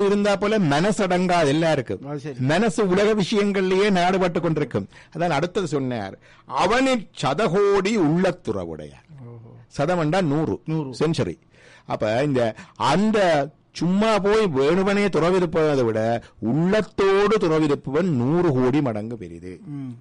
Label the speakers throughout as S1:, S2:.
S1: இருந்தா போல மனசடங்காது எல்லாருக்கும்
S2: அது சரி.
S1: மனசு உலக விஷயங்கள்லயே நாடுபட்டு கொண்டிருக்கும் அதான் அடுத்தது சொன்னார் அவனில் சதகோடி உள்ளத்துறவுடையார்
S2: ஓஹோ
S1: சதமண்டா நூறு
S2: நூறு.
S1: செஞ்சுரி அப்ப இந்த அந்த சும்மா போய் வேணுவனே துறவிருப்பதை விட உள்ளத்தோடு துறவிருப்பவன் நூறு கோடி மடங்கு பெரிது
S2: ம்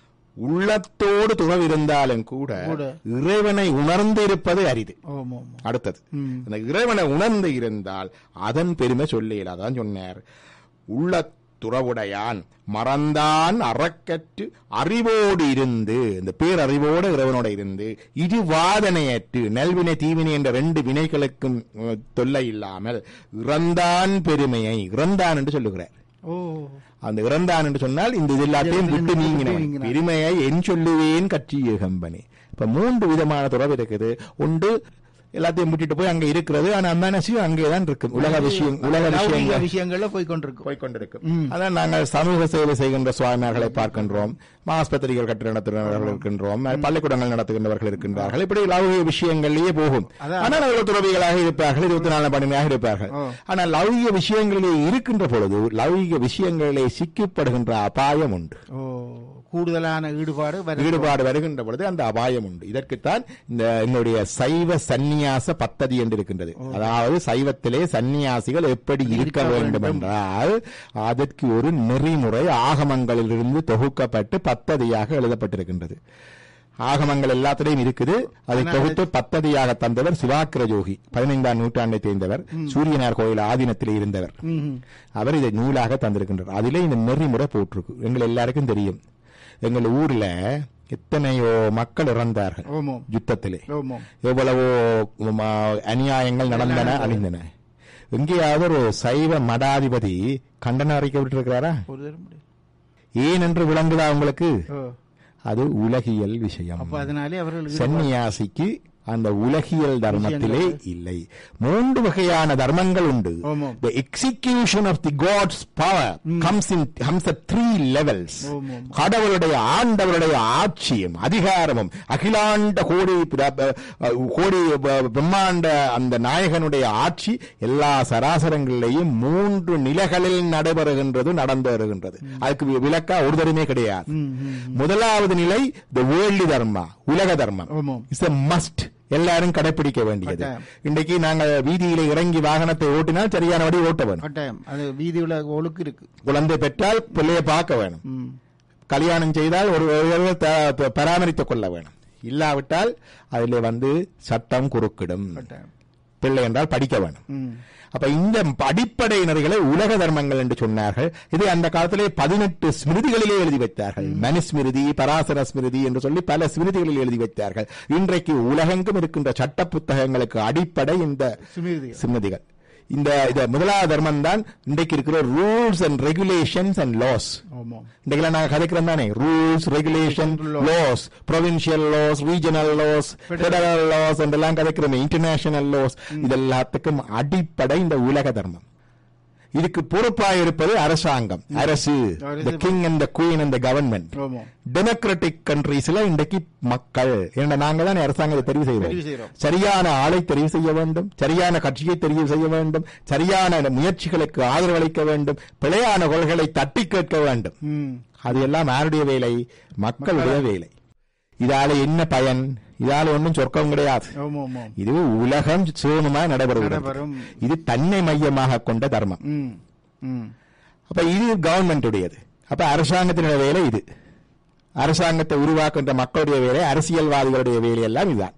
S1: உள்ளத்தோடு துறவிருந்தாலும் கூட
S2: கூட.
S1: இறைவனை உணர்ந்து இருப்பது அரிது
S2: ஓம் ஓம்
S1: அடுத்தது
S2: ம்.
S1: அந்த இறைவனை உணர்ந்து இருந்தால் அதன் பெருமை சொல்லியல அதான் சொன்னார் உள்ள துறவுடையான் மறந்தான் அறக்கற்று அறிவோடு இருந்து இந்த பேரறிவோடு இறைவனோட இருந்து இரு வாதனையற்று நல்வினை தீவினை என்ற ரெண்டு வினைகளுக்கும் அஹ், தொல்லை இல்லாமல் இறந்தான் பெருமையை இறந்தான் என்று சொல்லுகிறார்
S2: ஓ
S1: அந்த இறந்தான் என்று சொன்னால் இந்த இது எல்லாத்தையும் விட்டு
S2: விட்டு
S1: நீங்கினவன்
S2: நீங்கினான்.
S1: பெருமையை என் சொல்லுவேன் கற்றிய கம்பெனி இப்ப மூன்று விதமான துறவு இருக்குது ஒன்று எல்லாத்தையும் விட்டுட்டு போய் அங்க இருக்கிறது ஆனா மனசு அங்கேதான் இருக்கும் உலக விஷயம் உலக
S2: லௌகிக
S1: விஷயங்கள்
S2: விஷயங்கள்ல போய் கொண்டிருக்கும்
S1: போய்கொண்டிருக்கும் அதான் நாங்கள் சமூக சேவை செய்கின்ற சுவாமியார்களை பார்க்கின்றோம் ஆஸ்பத்திரிகள் கட்டி நடத்துகிறவர்கள் இருக்கின்றோம் பள்ளிக்கூடங்கள் நடத்துகின்றவர்கள் இருக்கின்றார்கள் இப்படி லௌகிக விஷயங்களிலேயே போகும்
S2: அதான்.
S1: ஆனால் அவர்கள் துறவிகளாக இருப்பார்கள் இருபத்தி நாலு மணியாக இருப்பார்கள்
S2: ஓ.
S1: ஆனால் லௌகிக விஷயங்களிலே இருக்கின்ற பொழுது லௌகிக விஷயங்களிலே சிக்கப்படுகின்ற அபாயம் உண்டு
S2: ஓ கூடுதலான ஈடுபாடு வர
S1: ஈடுபாடு வருகின்ற பொழுது அந்த அபாயம் உண்டு இதற்குத்தான் இந்த என்னுடைய சைவ சந்நியாச பத்ததி என்று இருக்கின்றது அதாவது சைவத்திலே சந்நியாசிகள் எப்படி இருக்க
S2: இருக்க
S1: வேண்டும்
S2: வேண்டும்.
S1: என்றால் அதற்கு ஒரு நெறிமுறை ஆகமங்களிலிருந்து தொகுக்கப்பட்டு பத்ததியாக எழுதப்பட்டிருக்கின்றது ஆகமங்கள் எல்லாத்திலையும் இருக்குது அதை
S2: ஆனால்
S1: தொகுத்து பத்ததியாக தந்தவர் சிவாக்கிர ஜோகி பதினைந்தாம் நூற்றாண்டை தேர்ந்தவர் சூரியனார் கோயில் ஆதீனத்திலே இருந்தவர்
S2: ம்ஹும்.
S1: அவர் இதை நூலாக தந்திருக்கின்றார் அதிலே இந்த நெறிமுறை போட்டிருக்கு எங்கள் எல்லாருக்கும் தெரியும் எங்கள் ஊர்ல எத்தனையோ மக்கள் இறந்தார்கள்
S2: ஓமோம்
S1: யுத்தத்திலே
S2: ஓமோம்
S1: எவ்வளவோ ம, அநியாயங்கள் நடந்தன அழிந்தன எங்கேயாவது ஒரு சைவ மடாதிபதி கண்டன அறிக்கை விட்டிருக்கிறாரா
S2: ஒரு தரம் முடியும்
S1: ஏன் என்று விளங்குதா உங்களுக்கு
S2: ஓ
S1: அது உலகியல் விஷயம்
S2: அப்ப அதனாலே அவர்கள் ஈடுபாடு-
S1: சன்னியாசிக்கு அந்த உலகியல் தர்மத்திலே இல்லை மூன்று வகையான தர்மங்கள் உண்டு
S2: ஆமாம்.
S1: the execution of the god's power comes in comes at three levels
S2: ஆமாம்.
S1: கடவுளுடைய ஆண்டவருடைய ஆட்சியும் அதிகாரமும் அகிலாண்ட கோடி பிர- ப- கோடி ப- பிரம்மாண்ட அந்த நாயகனுடைய ஆட்சி எல்லா சராசரங்களிலேயும் மூன்று நிலைகளில் நடைபெறுகின்றது நடந்து வருகின்றது அதுக்கு வி- விளக்கா ஒரு தருமே கிடையாது
S2: ம், ம்.
S1: முதலாவது நிலை த வேர்ல்டு தர்மா உலக தர்மம்
S2: ஆமாம்.
S1: இஸ் a மஸ்ட் எல்லாரும் கடைபிடிக்க வேண்டியது
S2: கட்டாயம்.
S1: இன்றைக்கு நாங்கள் வீதியில இறங்கி வாகனத்தை ஓட்டினால் சரியானபடி ஓட்ட வேணும்
S2: கட்டாயம் அது வீதி உள்ள ஒழுக்கு இருக்கு
S1: குழந்தை பெற்றால் பிள்ளையை பார்க்க வேணும்
S2: ம்.
S1: கல்யாணம் செய்தால் ஒரு ஒருவர் த- ப- பராமரித்துக் கொள்ள வேணும் இல்லாவிட்டால் அதிலே வந்து சட்டம் குறுக்கிடும்
S2: கட்டாயம்
S1: பிள்ளை என்றால் படிக்க வேணும்
S2: ம்.
S1: அப்ப இந்த அடிப்படை நெறிகளை உலக தர்மங்கள் என்று சொன்னார்கள் இது அந்த காலத்திலே பதினெட்டு ஸ்மிருதிகளிலே எழுதி வைத்தார்கள் மனுஸ்மிருதி பராசர ஸ்மிருதி என்று சொல்லி பல ஸ்மிருதிகளில் எழுதி வைத்தார்கள் இன்றைக்கு உலகெங்கும் இருக்கின்ற சட்ட புத்தகங்களுக்கு அடிப்படை இந்த
S2: சுமிருதி
S1: ஸ்மிருதிகள் இந்த இந்த முதலாவது தர்மம் தான் இன்றைக்கு இருக்கிற rules and regulations and laws
S2: ஆமாம்
S1: இன்றைக்கெல்லாம் நாங்க கதைக்கிறோம் தானே rules regulation laws provincial laws regional laws federal laws என்றெல்லாம் கதைக்கிறோமே இன்டர்நேஷனல் லாஸ் இதெல்லாத்துக்கும் அடிப்படை இந்த உலக தர்மம் இதுக்கு பொறுப்பாக இருப்பது அரசாங்கம் அரசு
S2: அரசு.
S1: The king and the queen and the government
S2: ஆமாம்
S1: டெமோக்ராட்டிக் கண்ட்ரீஸ்ல இன்றைக்கு மக்கள் ஏன்னா நாங்க தான் அரசாங்கத்தை தெரிவு
S2: தெரிவு
S1: செய்வோம்
S2: செய்றோம்.
S1: சரியான ஆளை தெரிவு செய்ய வேண்டும் சரியான கட்சியை தெரிவு செய்ய வேண்டும் சரியான முயற்சிகளுக்கு ஆதரவளிக்க வேண்டும் பிழையான கொள்கைகளை தட்டி கேட்க வேண்டும்
S2: ம்.
S1: அது எல்லாம் யாருடைய வேலை மக்களுடைய வேலை இதால என்ன பயன் இதால ஒன்றும் சொர்க்கம் கிடையாது
S2: ஆமாம் ஆமாம்
S1: இது உலகம் சேமமா நடைபெறுகிறது
S2: நடைபெறும்.
S1: இது தன்னை மையமாக கொண்ட தர்மம்
S2: ம். ம்.
S1: அப்ப இது கவர்மெண்ட் உடையது அப்ப அரசாங்கத்தினுடைய வேலை இது அரசாங்கத்தை உருவாக்குகின்ற மக்களுடைய வேலை அரசியல்வாதிகளுடைய வேலை எல்லாம் இதுதான்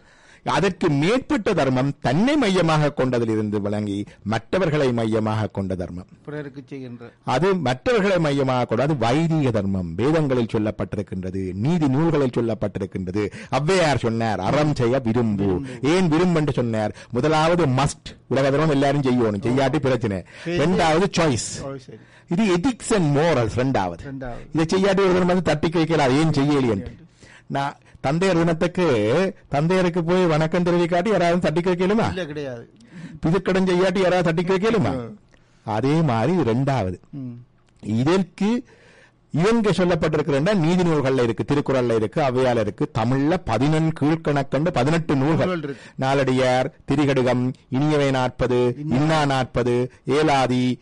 S1: அதற்கு மேற்பட்ட தர்மம் தன்னை மையமாக கொண்டதிலிருந்து விளங்கி மற்றவர்களை மையமாக கொண்ட தர்மம்
S2: பிறருக்கு செய்கின்ற
S1: அது மற்றவர்களை மையமாக கொண்டு அது வைதிக தர்மம் வேதங்களில் சொல்லப்பட்டிருக்கின்றது நீதி நூல்களில் சொல்லப்பட்டிருக்கின்றது ஔவையார் சொன்னார் அறம் செய்ய விரும்பு ஏன் விரும்பு என்று சொன்னார் முதலாவது மஸ்ட் உலக தர்மம் எல்லாரும் செய்யணும் செய்யாட்டி பிரச்சனை இரண்டாவது சாய்ஸ்
S2: ஓ சரி
S1: இது எதிக்ஸ் அண்ட் மோரல்ஸ் ரெண்டாவது
S2: ரெண்டாவது
S1: இதை செய்யாட்டி ஒரு தரம் வந்து தட்டி வைக்கலாம் ஏன் செய்யலி என்று நான் தந்தையர் தினத்துக்கு தந்தையருக்கு போய் வணக்கம் தெரிவிக்காட்டி யாராவது தட்டி வைக்கலுமா
S2: இல்ல கிடையாது
S1: பிதுக்கடன் செய்யாட்டி யாராவது தட்டி வைக்கலுமா அதே மாதிரி இது ரெண்டாவது
S2: ம்.
S1: இதற்கு இவங்க சொல்லப்பட்டிருக்கிற நீதி நூல்கள்ல இருக்கு திருக்குறள்ல இருக்கு அவையால இருக்கு தமிழ்ல பதினெண் கீழ்கணக்கண்டு பதினெட்டு நூல்கள்
S2: நூல்கள் இருக்கு.
S1: நாலடியார் திரிகடுகம் இனியவை நாற்பது இன்னா நாற்பது ஏலாதி